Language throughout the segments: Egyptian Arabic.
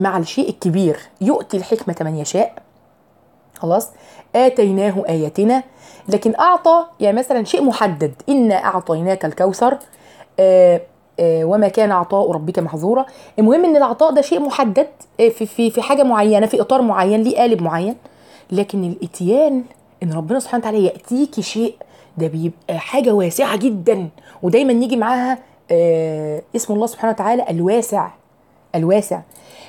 مع الشيء الكبير يؤتي الحكمة من يشاء خلاص آتيناه آياتنا لكن أعطى يعني مثلا شيء محدد إنا أعطيناك الكوثر آه آه وما كان عطاء ربك محظورا المهم ان العطاء ده شيء محدد آه في في في حاجه معينه في اطار معين ليه قالب معين لكن الاتيان ان ربنا سبحانه وتعالى ياتيكي شيء ده بيبقى حاجه واسعه جدا ودايما يجي معاها آه اسم الله سبحانه وتعالى الواسع الواسع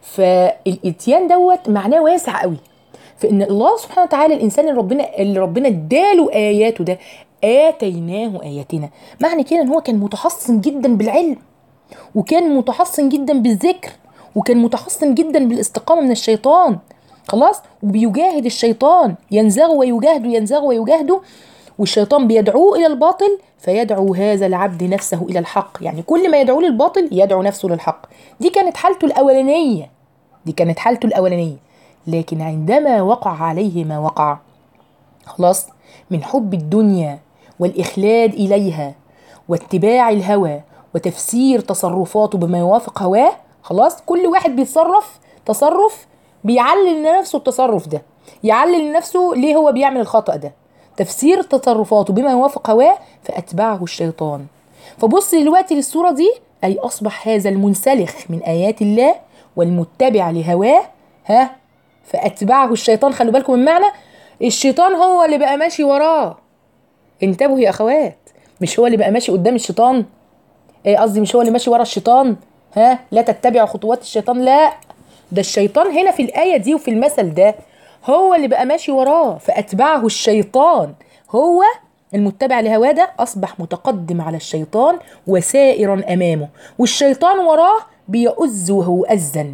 فالاتيان دوت معناه واسع قوي فان الله سبحانه وتعالى الانسان اللي ربنا اللي ربنا اداله اياته ده اتيناه اياتنا معنى كده ان هو كان متحصن جدا بالعلم وكان متحصن جدا بالذكر وكان متحصن جدا بالاستقامه من الشيطان خلاص وبيجاهد الشيطان ينزغ ويجاهد ينزغ ويجاهده والشيطان بيدعوه الى الباطل فيدعو هذا العبد نفسه الى الحق يعني كل ما يدعوه للباطل يدعو نفسه للحق دي كانت حالته الاولانيه دي كانت حالته الاولانيه لكن عندما وقع عليه ما وقع خلاص من حب الدنيا والاخلاد اليها واتباع الهوى وتفسير تصرفاته بما يوافق هواه خلاص كل واحد بيتصرف تصرف بيعلل لنفسه التصرف ده يعلل لنفسه ليه هو بيعمل الخطأ ده تفسير تصرفاته بما يوافق هواه فأتبعه الشيطان فبص دلوقتي للصورة دي أي أصبح هذا المنسلخ من آيات الله والمتبع لهواه ها فأتبعه الشيطان خلوا بالكم من معنى الشيطان هو اللي بقى ماشي وراه انتبهوا يا أخوات مش هو اللي بقى ماشي قدام الشيطان ايه قصدي مش هو اللي ماشي ورا الشيطان ها لا تتبعوا خطوات الشيطان لا ده الشيطان هنا في الآية دي وفي المثل ده هو اللي بقى ماشي وراه فأتبعه الشيطان هو المتبع لهواه ده أصبح متقدم على الشيطان وسائرا أمامه والشيطان وراه بيؤز وهو أذن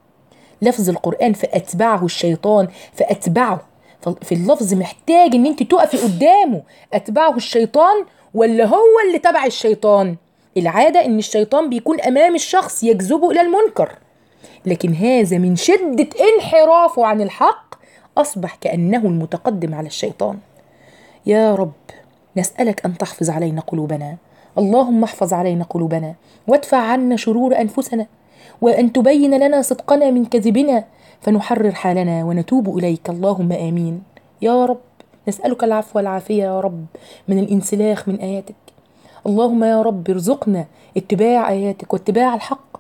لفظ القرآن فأتبعه الشيطان فأتبعه في اللفظ محتاج ان انت تقفي قدامه أتبعه الشيطان ولا هو اللي تبع الشيطان العادة ان الشيطان بيكون امام الشخص يجذبه الى المنكر لكن هذا من شدة انحرافه عن الحق أصبح كأنه المتقدم على الشيطان يا رب نسألك أن تحفظ علينا قلوبنا اللهم احفظ علينا قلوبنا وادفع عنا شرور أنفسنا وأن تبين لنا صدقنا من كذبنا فنحرر حالنا ونتوب إليك اللهم آمين يا رب نسألك العفو والعافية يا رب من الانسلاخ من آياتك اللهم يا رب ارزقنا اتباع آياتك واتباع الحق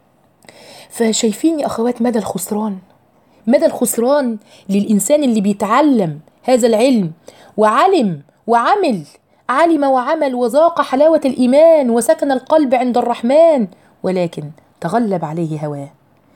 فشايفين يا أخوات مدى الخسران مدى الخسران للإنسان اللي بيتعلم هذا العلم وعلم وعمل علم وعمل وذاق حلاوة الإيمان وسكن القلب عند الرحمن ولكن تغلب عليه هواه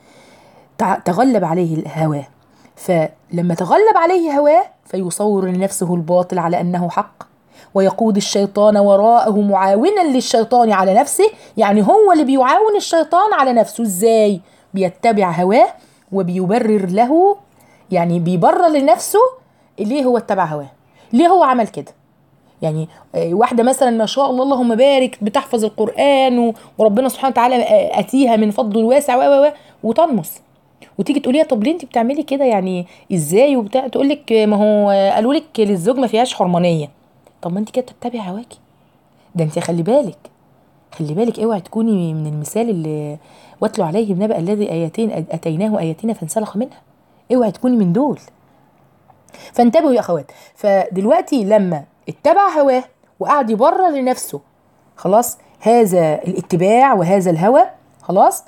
تغلب عليه الهواه فلما تغلب عليه هواه فيصور لنفسه الباطل على أنه حق ويقود الشيطان وراءه معاونا للشيطان على نفسه يعني هو اللي بيعاون الشيطان على نفسه ازاي بيتبع هواه وبيبرر له يعني بيبرر لنفسه ليه هو اتبع هواه ليه هو عمل كده يعني واحدة مثلا ما شاء الله اللهم بارك بتحفظ القرآن وربنا سبحانه وتعالى أتيها من فضله الواسع و وتنمص وتيجي تقولي لها طب ليه انت بتعملي كده يعني ازاي وبتاع تقول لك ما هو قالوا لك للزوج ما فيهاش حرمانيه طب ما انت كده بتتبعي هواكي ده انت خلي بالك خلي بالك اوعي تكوني من المثال اللي واتلوا عليه النبأ الذي ايتين اتيناه اياتنا فانسلخ منها اوعي تكوني من دول فانتبهوا يا اخوات فدلوقتي لما اتبع هواه وقعد يبرر لنفسه خلاص هذا الاتباع وهذا الهوى خلاص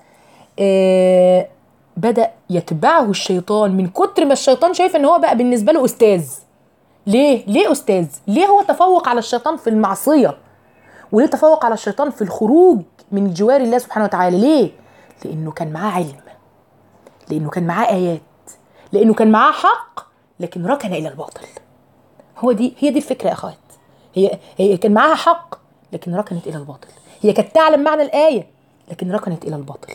آه بدأ يتبعه الشيطان من كتر ما الشيطان شايف ان هو بقى بالنسبه له استاذ ليه؟ ليه أستاذ؟ ليه هو تفوق على الشيطان في المعصية؟ وليه تفوق على الشيطان في الخروج من جوار الله سبحانه وتعالى؟ ليه؟ لأنه كان معاه علم لأنه كان معاه آيات لأنه كان معاه حق لكن ركن إلى الباطل هو دي هي دي الفكرة يا أخوات هي هي كان معاها حق لكن ركنت إلى الباطل هي كانت تعلم معنى الآية لكن ركنت إلى الباطل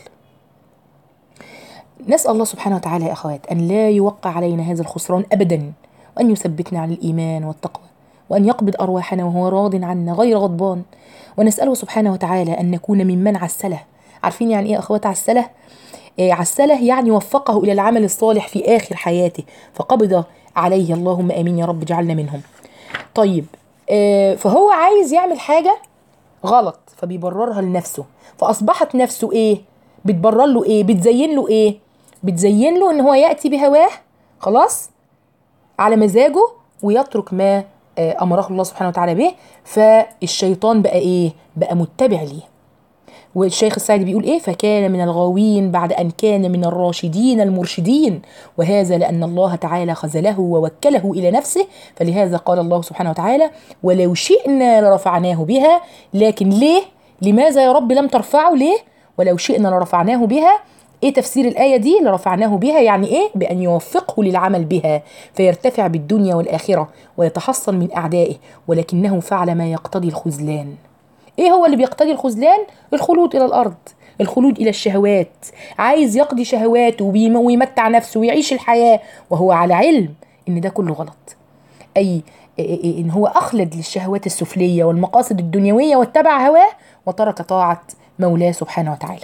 نسأل الله سبحانه وتعالى يا أخوات أن لا يوقع علينا هذا الخسران أبدا وأن يثبتنا على الإيمان والتقوى وأن يقبض أرواحنا وهو راض عنا غير غضبان ونسأله سبحانه وتعالى أن نكون ممن عسله عارفين يعني إيه أخوات عسله؟ إيه عسله يعني وفقه إلى العمل الصالح في آخر حياته فقبض عليه اللهم آمين يا رب اجعلنا منهم طيب إيه فهو عايز يعمل حاجة غلط فبيبررها لنفسه فأصبحت نفسه إيه؟ بتبرر له إيه؟ بتزين له إيه؟ بتزين له ان هو ياتي بهواه خلاص على مزاجه ويترك ما آه، امره الله سبحانه وتعالى به فالشيطان بقى ايه بقى متبع ليه والشيخ السعدي بيقول ايه فكان من الغاوين بعد ان كان من الراشدين المرشدين وهذا لان الله تعالى خذله ووكله الى نفسه فلهذا قال الله سبحانه وتعالى ولو شئنا لرفعناه بها لكن ليه لماذا يا رب لم ترفعه ليه ولو شئنا لرفعناه بها ايه تفسير الايه دي لرفعناه بها يعني ايه بان يوفقه للعمل بها فيرتفع بالدنيا والاخره ويتحصن من اعدائه ولكنه فعل ما يقتضي الخذلان ايه هو اللي بيقتضي الخذلان الخلود الى الارض الخلود الى الشهوات عايز يقضي شهواته وبيم- ويمتع نفسه ويعيش الحياه وهو على علم ان ده كله غلط اي إيه- إيه- ان هو اخلد للشهوات السفليه والمقاصد الدنيويه واتبع هواه وترك طاعه مولاه سبحانه وتعالى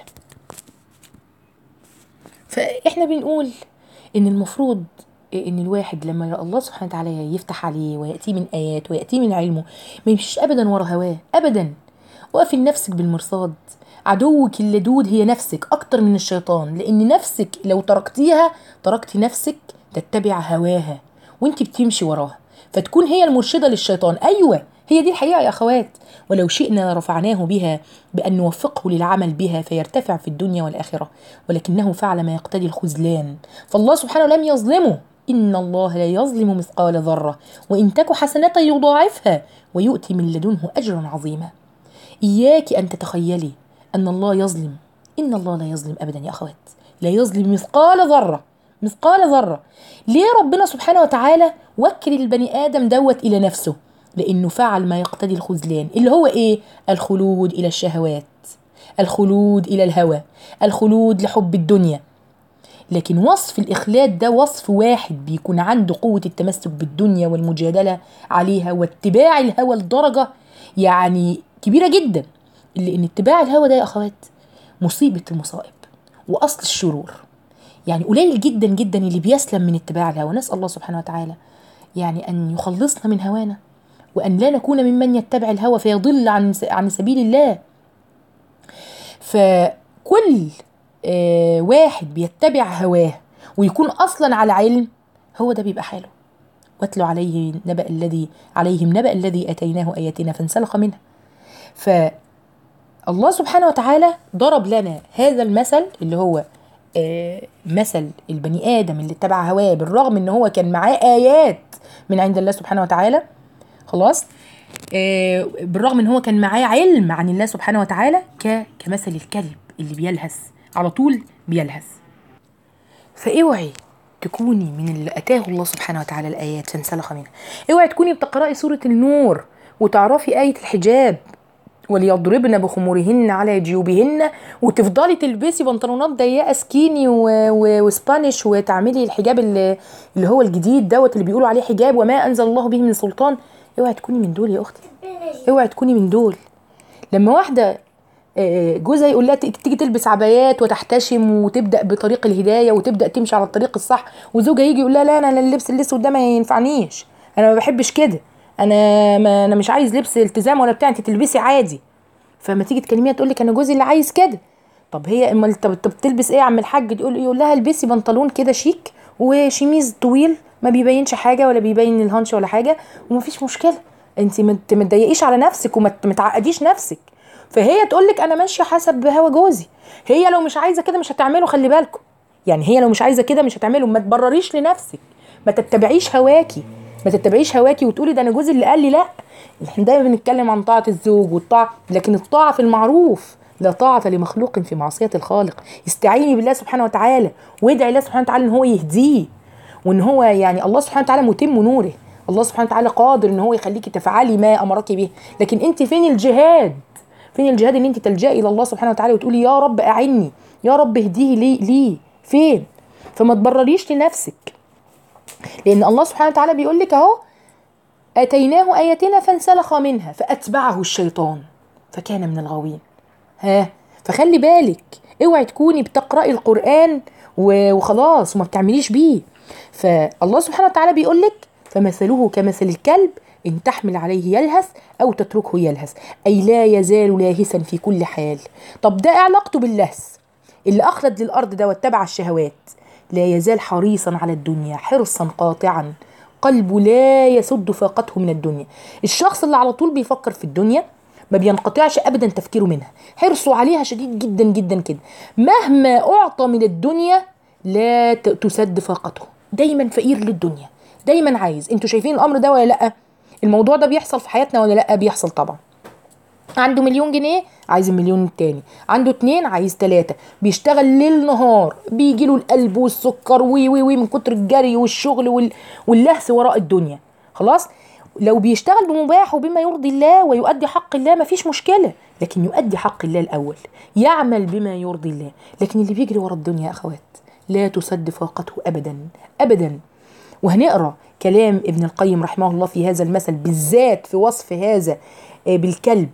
فاحنا بنقول ان المفروض ان الواحد لما الله سبحانه وتعالى يفتح عليه وياتيه من ايات وياتيه من علمه ما يمشيش ابدا ورا هواه ابدا وقفي لنفسك بالمرصاد عدوك اللدود هي نفسك اكتر من الشيطان لان نفسك لو تركتيها تركتي نفسك تتبع هواها وانت بتمشي وراها فتكون هي المرشده للشيطان ايوه هي دي الحقيقه يا اخوات ولو شئنا لرفعناه بها بان نوفقه للعمل بها فيرتفع في الدنيا والاخره ولكنه فعل ما يقتضي الخذلان فالله سبحانه لم يظلمه ان الله لا يظلم مثقال ذره وان تك حسنه يضاعفها ويؤتي من لدنه اجرا عظيما إياك أن تتخيلي أن الله يظلم إن الله لا يظلم أبدا يا أخوات لا يظلم مثقال ذرة مثقال ذرة ليه ربنا سبحانه وتعالى وكل البني آدم دوت إلى نفسه لأنه فعل ما يقتضي الخذلان اللي هو إيه الخلود إلى الشهوات الخلود إلى الهوى الخلود لحب الدنيا لكن وصف الإخلاد ده وصف واحد بيكون عنده قوة التمسك بالدنيا والمجادلة عليها واتباع الهوى لدرجة يعني كبيرة جدا اللي إن اتباع الهوى ده يا أخوات مصيبة المصائب وأصل الشرور يعني قليل جدا جدا اللي بيسلم من اتباع الهوى نسأل الله سبحانه وتعالى يعني أن يخلصنا من هوانا وأن لا نكون ممن يتبع الهوى فيضل عن عن سبيل الله فكل آه واحد بيتبع هواه ويكون اصلا على علم هو ده بيبقى حاله واتلو عليه نبأ الذي عليهم نبأ الذي اتيناه اياتنا فانسلخ منها فالله سبحانه وتعالى ضرب لنا هذا المثل اللي هو آه مثل البني ادم اللي اتبع هواه بالرغم ان هو كان معاه ايات من عند الله سبحانه وتعالى خلاص آه بالرغم ان هو كان معاه علم عن الله سبحانه وتعالى ك كمثل الكلب اللي بيلهث على طول بيلهث فاوعي تكوني من اللي اتاه الله سبحانه وتعالى الايات فانسلخ منها اوعي تكوني بتقراي سوره النور وتعرفي ايه الحجاب وليضربن بخمورهن على جيوبهن وتفضلي تلبسي بنطلونات ضيقه سكيني و... و... وسبانيش وتعملي الحجاب اللي, اللي هو الجديد دوت اللي بيقولوا عليه حجاب وما انزل الله به من سلطان اوعي تكوني من دول يا اختي اوعي تكوني من دول لما واحده جوزها يقول لها تيجي تلبس عبايات وتحتشم وتبدا بطريق الهدايه وتبدا تمشي على الطريق الصح وزوجها يجي يقول لها لا انا اللبس الاسود ده ما ينفعنيش انا ما بحبش كده انا ما انا مش عايز لبس التزام ولا بتاع انت تلبسي عادي فما تيجي تكلميها تقول لك انا جوزي اللي عايز كده طب هي اما طب بتلبس ايه يا عم الحاج تقول يقول لها البسي بنطلون كده شيك وشميز طويل ما بيبينش حاجه ولا بيبين الهانش ولا حاجه ومفيش مشكله انت ما تضايقيش على نفسك وما تعقديش نفسك فهي تقول لك انا ماشيه حسب هوا جوزي هي لو مش عايزه كده مش هتعمله خلي بالكم يعني هي لو مش عايزه كده مش هتعمله ما تبرريش لنفسك ما تتبعيش هواكي ما تتبعيش هواكي وتقولي ده انا جوزي اللي قال لي لا احنا دايما بنتكلم عن طاعه الزوج والطاعه لكن الطاعه في المعروف لا طاعة لمخلوق في معصية الخالق استعيني بالله سبحانه وتعالى وادعي الله سبحانه وتعالى ان هو يهديه وان هو يعني الله سبحانه وتعالى متم نوره الله سبحانه وتعالى قادر ان هو يخليكي تفعلي ما امرك به لكن انت فين الجهاد فين الجهاد ان انت تلجئي الى الله سبحانه وتعالى وتقولي يا رب اعني يا رب اهديه لي ليه فين فما تبرريش لنفسك لان الله سبحانه وتعالى بيقول لك اهو اتيناه اياتنا فانسلخ منها فاتبعه الشيطان فكان من الغاوين ها فخلي بالك اوعي تكوني بتقراي القران وخلاص وما بتعمليش بيه فالله سبحانه وتعالى بيقول لك فمثله كمثل الكلب إن تحمل عليه يلهث أو تتركه يلهث أي لا يزال لاهثا في كل حال طب ده علاقته باللهث اللي أخلد للأرض ده واتبع الشهوات لا يزال حريصا على الدنيا حرصا قاطعا قلبه لا يسد فاقته من الدنيا الشخص اللي على طول بيفكر في الدنيا ما بينقطعش ابدا تفكيره منها حرصه عليها شديد جدا جدا كده مهما اعطى من الدنيا لا ت- تسد فاقته دايما فقير للدنيا دايما عايز انتوا شايفين الامر ده ولا لا الموضوع ده بيحصل في حياتنا ولا لا بيحصل طبعا عنده مليون جنيه عايز المليون التاني عنده اتنين عايز تلاتة بيشتغل ليل نهار بيجيله القلب والسكر وي وي وي من كتر الجري والشغل وال... واللهث وراء الدنيا خلاص لو بيشتغل بمباح وبما يرضي الله ويؤدي حق الله مفيش مشكلة لكن يؤدي حق الله الأول يعمل بما يرضي الله لكن اللي بيجري ورا الدنيا يا أخوات لا تسد فاقته أبدا أبدا وهنقرا كلام ابن القيم رحمه الله في هذا المثل بالذات في وصف هذا آه، بالكلب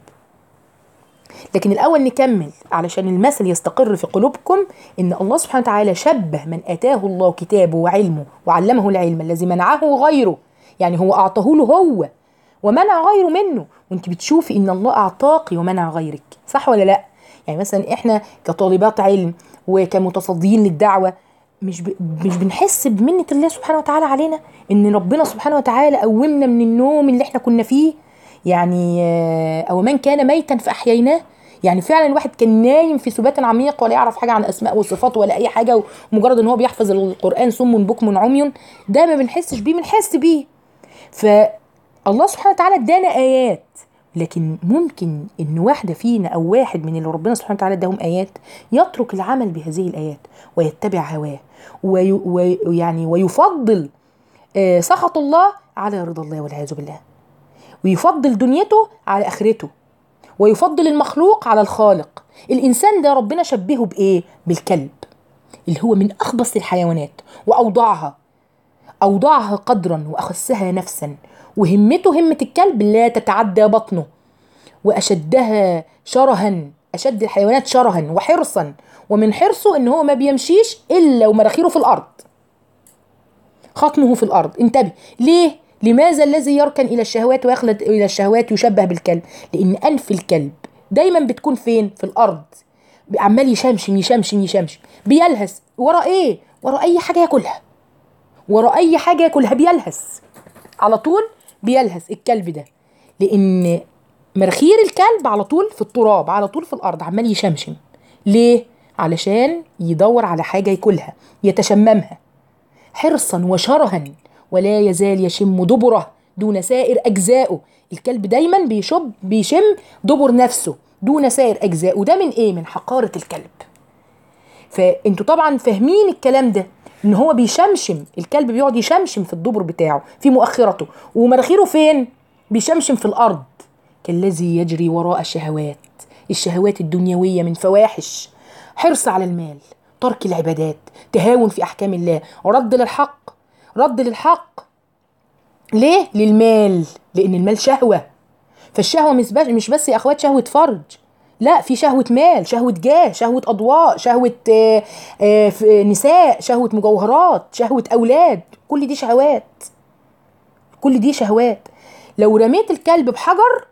لكن الاول نكمل علشان المثل يستقر في قلوبكم ان الله سبحانه وتعالى شبه من اتاه الله كتابه وعلمه وعلمه العلم الذي منعه غيره يعني هو اعطاه له هو ومنع غيره منه وانت بتشوفي ان الله اعطاك ومنع غيرك صح ولا لا يعني مثلا احنا كطالبات علم وكمتصديين للدعوه مش ب... مش بنحس بمنة الله سبحانه وتعالى علينا ان ربنا سبحانه وتعالى قومنا من النوم اللي احنا كنا فيه يعني آه، او من كان ميتا فاحييناه يعني فعلا الواحد كان نايم في سبات عميق ولا يعرف حاجه عن اسماء وصفات ولا اي حاجه ومجرد ان هو بيحفظ القران صم بكم عمي ده ما بنحسش بيه بنحس بيه فالله سبحانه وتعالى ادانا ايات لكن ممكن ان واحده فينا او واحد من اللي ربنا سبحانه وتعالى اداهم ايات يترك العمل بهذه الايات ويتبع هواه وي- وي- ويعني ويفضل آه، سخط الله على رضا الله والعياذ بالله ويفضل دنيته على اخرته ويفضل المخلوق على الخالق الانسان ده ربنا شبهه بايه بالكلب اللي هو من اخبث الحيوانات واوضعها اوضعها قدرا واخسها نفسا وهمته همه الكلب لا تتعدى بطنه واشدها شرها اشد الحيوانات شرها وحرصا ومن حرصه ان هو ما بيمشيش الا ومراخيره في الارض خطمه في الارض انتبه ليه لماذا الذي يركن الى الشهوات ويخلد الى الشهوات يشبه بالكلب لان انف الكلب دايما بتكون فين في الارض عمال يشمشم يشمشم يشمشم بيلهث ورا ايه ورا اي حاجه ياكلها ورا اي حاجه ياكلها بيلهث على طول بيلهث الكلب ده لان مناخير الكلب على طول في التراب على طول في الارض عمال يشمشم ليه علشان يدور على حاجه ياكلها يتشممها حرصا وشرها ولا يزال يشم دبره دون سائر اجزائه الكلب دايما بيشب بيشم دبر نفسه دون سائر اجزائه وده من ايه من حقاره الكلب فانتوا طبعا فاهمين الكلام ده ان هو بيشمشم الكلب بيقعد يشمشم في الدبر بتاعه في مؤخرته ومناخيره فين بيشمشم في الارض كالذي يجري وراء الشهوات الشهوات الدنيويه من فواحش حرص على المال ترك العبادات تهاون في احكام الله رد للحق رد للحق ليه للمال لان المال شهوه فالشهوه مش بس مش بس يا اخوات شهوه فرج لا في شهوة مال شهوة جاه شهوة أضواء شهوة آه، آه، ف- نساء شهوة مجوهرات شهوة أولاد كل دي شهوات كل دي شهوات لو رميت الكلب بحجر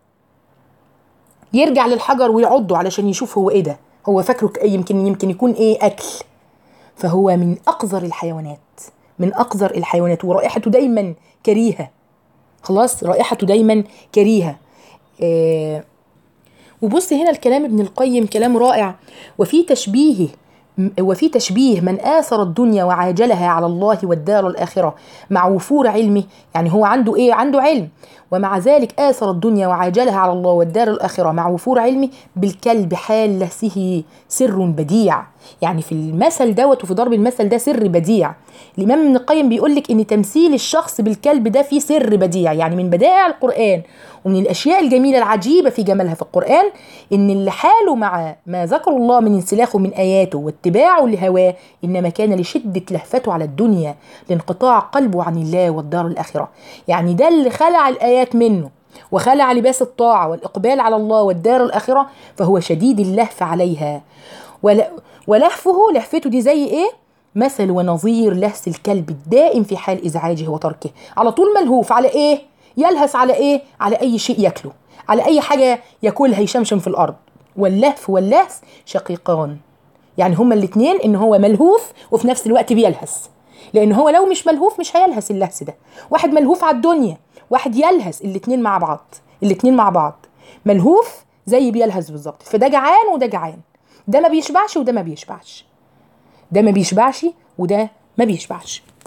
يرجع للحجر ويعضه علشان يشوف هو ايه ده هو فاكره ك- يمكن يمكن يكون ايه اكل فهو من اقذر الحيوانات من اقذر الحيوانات ورائحته دايما كريهه خلاص رائحته دايما كريهه آه وبص هنا الكلام ابن القيم كلام رائع وفي تشبيه وفي تشبيه من آثر الدنيا وعاجلها على الله والدار الآخرة مع وفور علمه يعني هو عنده إيه عنده علم ومع ذلك آثر الدنيا وعاجلها على الله والدار الآخرة مع وفور علمه بالكلب حال لهسه سر بديع يعني في المثل دوت وفي ضرب المثل ده سر بديع الإمام ابن القيم بيقول لك إن تمثيل الشخص بالكلب ده فيه سر بديع يعني من بدائع القرآن ومن الأشياء الجميلة العجيبة في جمالها في القرآن إن اللي حاله مع ما ذكر الله من انسلاخه من آياته واتباعه لهواه إنما كان لشدة لهفته على الدنيا لانقطاع قلبه عن الله والدار الآخرة يعني ده اللي خلع الآيات منه وخلع لباس الطاعة والإقبال على الله والدار الآخرة فهو شديد اللهف عليها ول- ولهفه لهفته دي زي إيه؟ مثل ونظير لهس الكلب الدائم في حال إزعاجه وتركه على طول ملهوف على إيه؟ يلهث على إيه؟ على أي شيء ياكله على أي حاجة ياكلها يشمشم في الأرض واللهف واللهس شقيقان يعني هما الاتنين ان هو ملهوف وفي نفس الوقت بيلهس لان هو لو مش ملهوف مش هيلهس اللهس ده واحد ملهوف على الدنيا واحد يلهس الاتنين مع بعض الاتنين مع بعض ملهوف زي بيلهس بالظبط فده جعان وده جعان ده ما بيشبعش وده ما بيشبعش ده ما بيشبعش وده ما بيشبعش